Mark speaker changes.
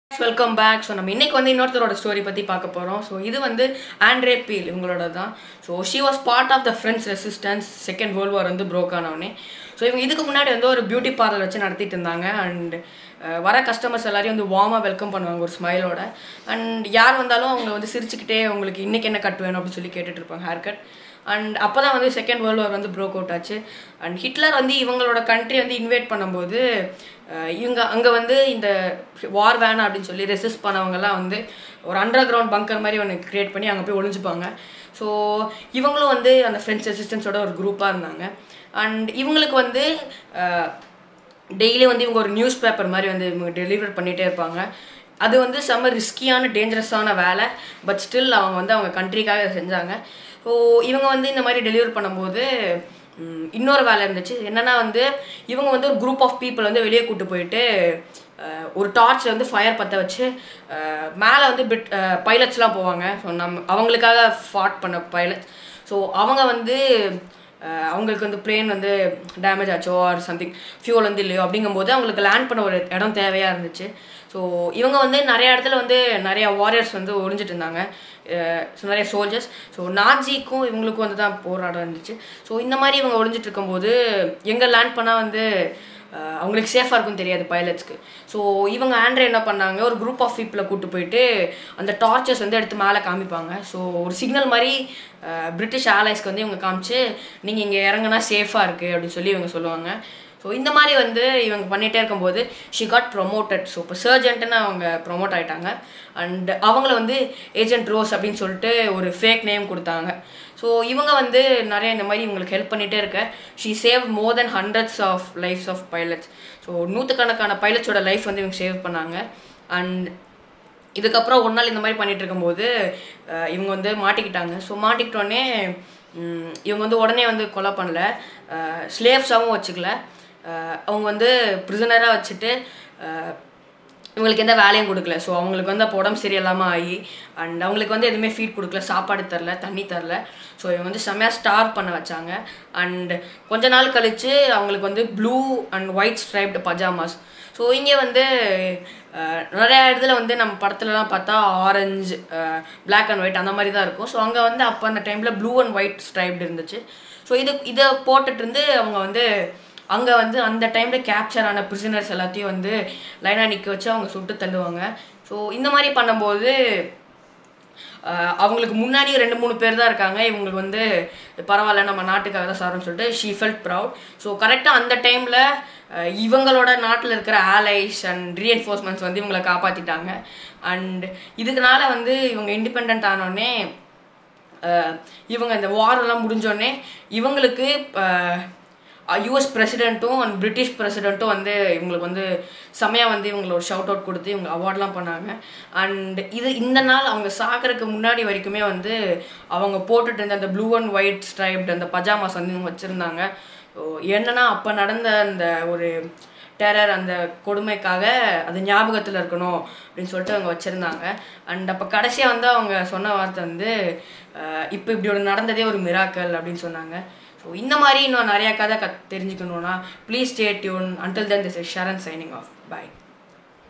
Speaker 1: welcome back so நம்ம இன்னைக்கு வந்து இன்னொருத்தரோட ஸ்டோரி பற்றி பார்க்க போகிறோம் ஸோ இது வந்து ஆண்ட்ரே பீல் இவங்களோட தான் so she was part of the friends resistance second world war வந்து ப்ரோக் ஆனவனே ஸோ இவங்க இதுக்கு முன்னாடி வந்து ஒரு பியூட்டி பார்லர் வச்சு நடத்திட்டு இருந்தாங்க அண்ட் வர கஸ்டமர்ஸ் எல்லாரையும் வந்து வார்மாக வெல்கம் பண்ணுவாங்க ஒரு ஸ்மைலோட அண்ட் யார் வந்தாலும் அவங்க வந்து சிரிச்சுக்கிட்டே உங்களுக்கு இன்னைக்கு என்ன கட் வேணும் அப்படின்னு சொல்லி கேட்டுட்டு இருப்பாங்க ஹேர் கட் அண்ட் அப்போ தான் வந்து செகண்ட் வேர்ல்டு வார் வந்து ப்ரோக் அவுட் ஆச்சு அண்ட் ஹிட்லர் வந்து இவங்களோட கண்ட்ரி வந்து இன்வைட் பண்ணும்போது அஹ், இவங்க அங்கே வந்து இந்த வார் வேணாம் அப்படின்னு சொல்லி ரெசிஸ்ட் பண்ணவங்கலாம் வந்து ஒரு அண்டர் கிரவுண்ட் பங்கர் மாதிரி ஒன்று க்ரியேட் பண்ணி அங்கே போய் ஒளிஞ்சுப்பாங்க ஸோ இவங்களும் வந்து அந்த ஃப்ரெண்ட்ஸ் ரெசிஸ்டன்ஸோட ஒரு குரூப்பாக இருந்தாங்க அண்ட் இவங்களுக்கு வந்து டெய்லி வந்து இவங்க ஒரு நியூஸ் பேப்பர் மாதிரி வந்து இவங்க டெலிவர் பண்ணிகிட்டே இருப்பாங்க அது வந்து செம்ம ரிஸ்கியான டேஞ்சரஸான வேலை பட் ஸ்டில் அவங்க வந்து அவங்க கண்ட்ரிக்காக இதை செஞ்சாங்க ஸோ இவங்க வந்து இந்த மாதிரி டெலிவர் பண்ணும்போது ம், இன்னொரு வேலை இருந்துச்சு என்னன்னா வந்து இவங்க வந்து ஒரு குரூப் ஆஃப் பீப்புள் வந்து வெளியே கூட்டு போயிட்டு அஹ், ஒரு டார்ச் வந்து ஃபயர் பற்ற வச்சு மேலே வந்து பிட் பைலட்ஸ்லாம் போவாங்க ஸோ நம்ம அவங்களுக்காக ஃபாட் பண்ண பைலட்ஸ் ஸோ அவங்க வந்து அஹ் அவங்களுக்கு வந்து பிளேன் வந்து டேமேஜ் ஆச்சோ ஆர் சம்திங் ஃபியூல் வந்து இல்லையோ அப்படிங்கும்போது அவங்களுக்கு லேண்ட் பண்ண ஒரு இடம் தேவையாக இருந்துச்சு ஸோ இவங்க வந்து நிறைய இடத்துல வந்து நிறைய வாரியர்ஸ் வந்து ஒளிஞ்சிட்டு இருந்தாங்க அஹ் so நிறைய சோல்ஜர்ஸ் ஸோ நாஜிக்கும் இவங்களுக்கும் வந்து தான் போராட்டம் இருந்துச்சு ஸோ இந்த மாதிரி இவங்க ஒளிஞ்சிட்டு இருக்கும்போது எங்கே லேண்ட் பண்ணால் வந்து அஹ் அவங்களுக்கு சேஃபாக இருக்கும்னு தெரியாது பைலட்ஸ்க்கு ஸோ இவங்க ஆண்ட்ரே என்ன பண்ணாங்க ஒரு குரூப் ஆஃப் பீப்புளை கூட்டு போயிட்டு அந்த டார்ச்சர்ஸ் வந்து எடுத்து மேலே காமிப்பாங்க ஸோ ஒரு சிக்னல் மாதிரி அஹ் பிரிட்டிஷ் ஆலைஸ்க்கு வந்து இவங்க காமிச்சு நீங்கள் இங்கே இறங்குனா சேஃபாக இருக்குது அப்படின்னு சொல்லி இவங்க சொல்லுவாங்க ஸோ இந்த மாதிரி வந்து இவங்க பண்ணிகிட்டே இருக்கும்போது ஷி காட் ப்ரொமோட்டட் ஸோ இப்போ சர்ஜென்ட்னு அவங்க ப்ரொமோட் ஆயிட்டாங்க அண்ட் அவங்கள வந்து ஏஜென்ட் ரோஸ் அப்படின்னு சொல்லிட்டு ஒரு ஃபேக் நேம் கொடுத்தாங்க ஸோ இவங்க வந்து நிறைய இந்த மாதிரி இவங்களுக்கு ஹெல்ப் பண்ணிகிட்டே இருக்க she save more then hundreds of lifes of pilots so நூற்றுக்கணக்கான பைலட்ஸோட லைஃப் வந்து இவங்க சேவ் பண்ணாங்க அண்ட் இதுக்கப்புறம் ஒரு நாள் இந்த மாதிரி பண்ணிட்டு இருக்கும்போது அஹ், இவங்க வந்து மாட்டிக்கிட்டாங்க ஸோ மாட்டிக்கிட்டோடனே ம், இவங்க வந்து உடனே வந்து கொலை பண்ணல ஸ்லேவ்ஸாகவும் வச்சுக்கல அஹ், அவங்க வந்து ப்ரிசனராக வச்சுட்டு அஹ், இவங்களுக்கு எந்த வேலையும் கொடுக்கல ஸோ அவங்களுக்கு வந்து அப்போ உடம்பு சரியில்லாமல் ஆகி அண்ட் அவங்களுக்கு வந்து எதுவுமே ஃபீட் கொடுக்கல சாப்பாடு தரல தண்ணி தரல ஸோ இவங்க வந்து செம்மையாக ஸ்டார் பண்ண வச்சாங்க அண்ட் கொஞ்ச நாள் கழித்து அவங்களுக்கு வந்து blue and white striped pyjamas so இங்கே வந்து அஹ், நிறைய இடத்துல வந்து நம்ம படத்துலலாம் பார்த்தா ஆரஞ்சு பிளாக் அண்ட் ஒயிட் அந்த மாதிரி தான் இருக்கும் ஸோ அங்கே வந்து அப்போ அந்த டைமில் ப்ளூ அண்ட் ஒயிட் ஸ்ட்ரைப்டு இருந்துச்சு ஸோ இது இதை போட்டுட்டு இருந்து அவங்க வந்து அங்கே வந்து அந்த டைமில் கேப்சர் ஆன பிரிசனர்ஸ் எல்லாத்தையும் வந்து லைனாக நிற்க வச்சு அவங்க சுட்டு தள்ளுவாங்க ஸோ இந்த மாதிரி பண்ணும்போது ஆஹ் அவங்களுக்கு முன்னாடி ரெண்டு மூணு பேர் தான் இருக்காங்க இவங்களுக்கு வந்து பரவாயில்ல நம்ம நாட்டுக்காக தான் சார்னு சொல்லிட்டு ஷீ ஃபெல்ட் ப்ரவுட் ஸோ கரெக்டாக அந்த டைமில் இவங்களோட நாட்டில் இருக்கிற ஆலைஸ் அண்ட் ரீஎன்ஃபோர்ஸ்மெண்ட்ஸ் வந்து இவங்களை காப்பாற்றிட்டாங்க அண்ட் இதுக்குனால வந்து இவங்க இண்டிபெண்ட் ஆனோடனே அஹ் இவங்க இந்த வார் எல்லாம் முடிஞ்சோடனே இவங்களுக்கு யூஎஸ் பிரசிடெண்ட்டும் அண்ட் பிரிட்டிஷ் பிரசிடெண்ட்டும் வந்து இவங்களுக்கு வந்து செமையாக வந்து இவங்களை ஒரு ஷவுட் அவுட் கொடுத்து இவங்க அவார்ட்லாம் பண்ணாங்க அண்ட் இது இந்த நாள் அவங்க சாகிறதுக்கு முன்னாடி வரைக்குமே வந்து அவங்க போட்டுட்டு இருந்த அந்த ப்ளூ அண்ட் ஒயிட் ஸ்ட்ரைப்டு அந்த பஜாமாஸ் வந்து இவங்க வச்சுருந்தாங்க ஸோ என்னன்னா அப்போ நடந்த அந்த ஒரு டெரர் அந்த கொடுமைக்காக அது ஞாபகத்தில் இருக்கணும் அப்படின்னு சொல்லிட்டு அவங்க வச்சுருந்தாங்க அண்ட் அப்போ கடைசியாக வந்து அவங்க சொன்ன வார்த்தை வந்து இப்போ இப்படி ஒரு நடந்ததே ஒரு மிராக்கல் அப்படின்னு சொன்னாங்க ஸோ இந்த மாதிரி இன்னும் நிறையா கதை கத் தெரிஞ்சுக்கணுன்னா please stay tune until then this is Sharan signing off by